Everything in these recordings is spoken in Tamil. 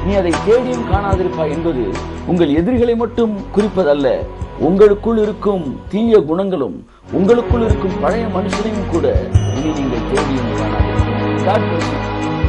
நீ அதை தேடியும் காணாதிருப்பாய் என்பது உங்கள் எதிரிகளை மட்டும் குறிப்பதல்ல உங்களுக்குள் இருக்கும் தீய குணங்களும் உங்களுக்குள் இருக்கும் பழைய மனுஷனையும் கூட இனி நீங்கள் தேடியும் காணாதிருப்பாய் God bless you.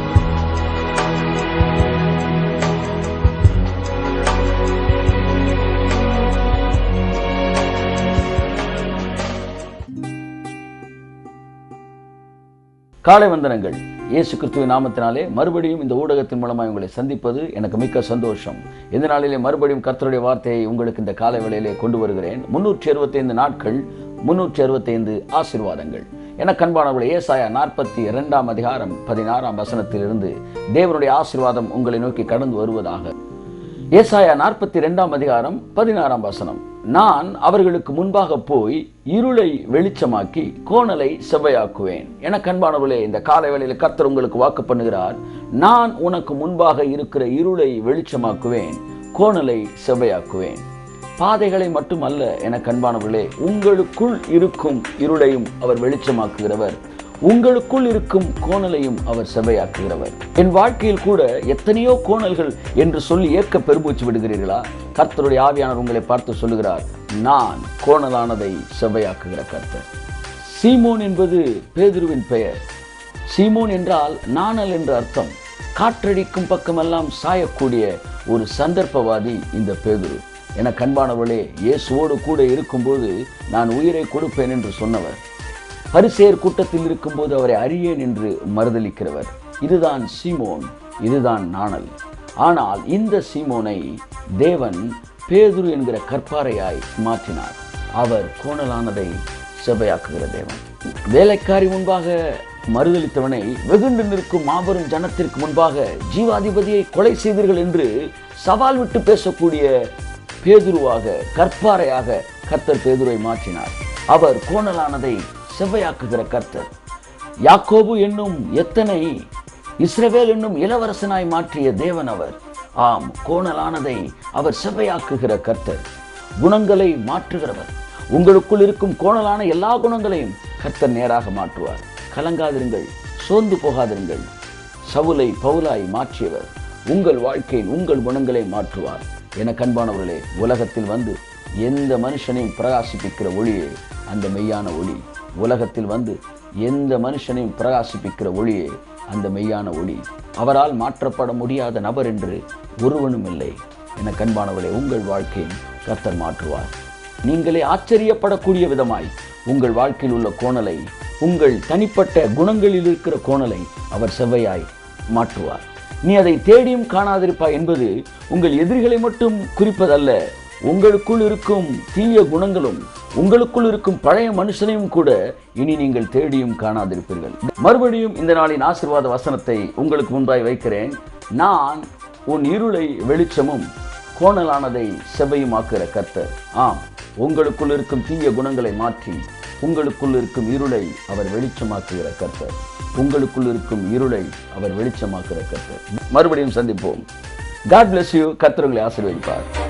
காலை வந்தனங்கள் இயேசு கிறிஸ்துவின் நாமத்தினாலே மறுபடியும் இந்த ஊடகத்தின் மூலமாக உங்களை சந்திப்பது எனக்கு மிக்க சந்தோஷம் இந்த நாளிலே மறுபடியும் கர்த்தருடைய வார்த்தையை உங்களுக்கு இந்த காலை வேளையிலே கொண்டு வருகிறேன் முன்னூற்றி அறுபத்தைந்து நாட்கள் முன்னூற்றி அறுபத்தைந்து ஆசீர்வாதங்கள் என கண்பானவர்களே ஏசாயா நாற்பத்தி இரண்டாம் அதிகாரம் பதினாறாம் வசனத்திலிருந்து தேவனுடைய ஆசீர்வாதம் உங்களை நோக்கி கடந்து வருவதாக ஏசாயா நாற்பத்தி ரெண்டாம் அதிகாரம் பதினாறாம் வசனம் நான் அவர்களுக்கு முன்பாக போய் இருளை வெளிச்சமாக்கி கோணலை செவ்வையாக்குவேன் என கண்பானவர்களே இந்த காலை வேளையில் கர்த்தர் உங்களுக்கு வாக்கு பண்ணுகிறார் நான் உனக்கு முன்பாக இருக்கிற இருளை வெளிச்சமாக்குவேன் கோணலை செவ்வையாக்குவேன் பாதைகளை மட்டுமல்ல என கண்பானவர்களே உங்களுக்குள் இருக்கும் இருளையும் அவர் வெளிச்சமாக்குகிறவர் உங்களுக்குள் இருக்கும் கோணலையும் அவர் செவ்வையாக்குகிறவர் என் வாழ்க்கையில் கூட எத்தனையோ கோணல்கள் என்று சொல்லி ஏற்க பெருமூச்சு விடுகிறீர்களா கர்த்தருடைய ஆவியானவர் உங்களை பார்த்து சொல்லுகிறார் நான் கோணலானதை செவ்வையாக்குகிற கர்த்தர் சீமோன் என்பது பேதுருவின் பெயர் சீமோன் என்றால் நாணல் என்று அர்த்தம் காற்றடிக்கும் பக்கமெல்லாம் சாயக்கூடிய ஒரு சந்தர்ப்பவாதி இந்த பேதுரு என கண்பானவர்களே இயேசுவோடு கூட இருக்கும்போது நான் உயிரை கொடுப்பேன் என்று சொன்னவர் பரிசேர் கூட்டத்தில் இருக்கும்போது அவரை அறியேன் என்று மறுதளிக்கிறவர் இதுதான் சீமோன் இதுதான் நாணல் ஆனால் இந்த சீமோனை தேவன் பேதுரு என்கிற கற்பாரையாய் மாற்றினார் அவர் கோணலானதை செவ்வையாக்குகிற தேவன் வேலைக்காரி முன்பாக மறுதளித்தவனை வெகுண்டு நிற்கும் மாபெரும் ஜனத்திற்கு முன்பாக ஜீவாதிபதியை கொலை செய்தீர்கள் என்று சவால் விட்டு பேசக்கூடிய பேதுருவாக கற்பாரையாக கர்த்தர் பேதுருவை மாற்றினார் அவர் கோணலானதை செவ்வையாக்குகிற கர்த்தர் யாக்கோபு என்னும் எத்தனை இஸ்ரவேல் என்னும் இளவரசனாய் மாற்றிய தேவன் அவர் ஆம் கோணலானதை அவர் செவ்வையாக்குகிற கர்த்தர் குணங்களை மாற்றுகிறவர் உங்களுக்குள் இருக்கும் கோணலான எல்லா குணங்களையும் கர்த்தர் நேராக மாற்றுவார் கலங்காதிருங்கள் சோர்ந்து போகாதிருங்கள் சவுலை பவுலாய் மாற்றியவர் உங்கள் வாழ்க்கையின் உங்கள் குணங்களை மாற்றுவார் என கண்பானவர்களே உலகத்தில் வந்து எந்த மனுஷனையும் பிரகாசிப்பிக்கிற ஒளியே அந்த மெய்யான ஒளி உலகத்தில் வந்து எந்த மனுஷனையும் பிரகாசிப்பிக்கிற ஒளியே அந்த மெய்யான ஒளி அவரால் மாற்றப்பட முடியாத நபர் என்று ஒருவனும் இல்லை என கண்பானவர்களே உங்கள் வாழ்க்கையை கர்த்தர் மாற்றுவார் நீங்களே ஆச்சரியப்படக்கூடிய விதமாய் உங்கள் வாழ்க்கையில் உள்ள கோணலை உங்கள் தனிப்பட்ட குணங்களில் இருக்கிற கோணலை அவர் செவ்வையாய் மாற்றுவார் நீ அதை தேடியும் காணாதிருப்பாய் என்பது உங்கள் எதிரிகளை மட்டும் குறிப்பதல்ல உங்களுக்குள் இருக்கும் தீய குணங்களும் உங்களுக்குள் இருக்கும் பழைய மனுஷனையும் கூட இனி நீங்கள் தேடியும் காணாதிருப்பீர்கள் மறுபடியும் இந்த நாளின் ஆசீர்வாத வசனத்தை உங்களுக்கு முன்பாய் வைக்கிறேன் நான் உன் இருளை வெளிச்சமும் கோணலானதை செவ்வையுமாக்குகிற கர்த்தர் ஆம் உங்களுக்குள் இருக்கும் தீய குணங்களை மாற்றி உங்களுக்குள் இருக்கும் இருளை அவர் வெளிச்சமாக்குகிற கர்த்தர் உங்களுக்குள் இருக்கும் இருளை அவர் வெளிச்சமாக்குகிற கர்த்தர் மறுபடியும் சந்திப்போம் காட் bless யூ கர்த்தர் உங்களை ஆசீர்வதிப்பார்